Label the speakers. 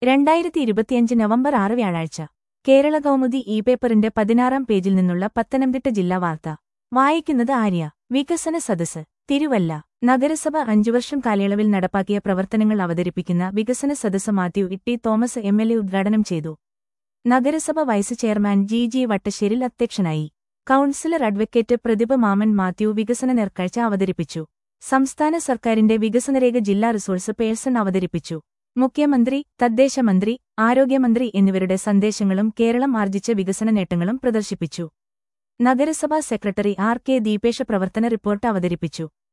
Speaker 1: രണ്ടായിരത്തി ഇരുപത്തിയഞ്ച് നവംബർ ആറ് വ്യാഴാഴ്ച കേരള കൗമുദി ഇ പേപ്പറിന്റെ പതിനാറാം പേജിൽ നിന്നുള്ള പത്തനംതിട്ട ജില്ലാ വാർത്ത വായിക്കുന്നത് ആര്യ വികസന സദസ് തിരുവല്ല നഗരസഭ അഞ്ചു വർഷം കാലയളവിൽ നടപ്പാക്കിയ പ്രവർത്തനങ്ങൾ അവതരിപ്പിക്കുന്ന വികസന സദസ് Mathew Itty Thomas M L A ഉദ്ഘാടനം ചെയ്തു നഗരസഭ vice chairman G G Vattasseril അധ്യക്ഷനായി കൌൺസിലർ അഡ്വക്കേറ്റ് പ്രതിഭ മാമൻ മാത്യു വികസന നേർക്കാഴ്ച അവതരിപ്പിച്ചു സംസ്ഥാന സർക്കാരിന്റെ വികസനരേഖ ജില്ലാ റിസോഴ്സ് പേഴ്സൺ അവതരിപ്പിച്ചു മുഖ്യമന്ത്രി തദ്ദേശ മന്ത്രി ആരോഗ്യമന്ത്രി എന്നിവരുടെ സന്ദേശങ്ങളും കേരളം ആർജിച്ച വികസന നേട്ടങ്ങളും പ്രദർശിപ്പിച്ചു നഗരസഭാ സെക്രട്ടറി ആർ കെ ദീപേഷ പ്രവർത്തന റിപ്പോർട്ട് അവതരിപ്പിച്ചു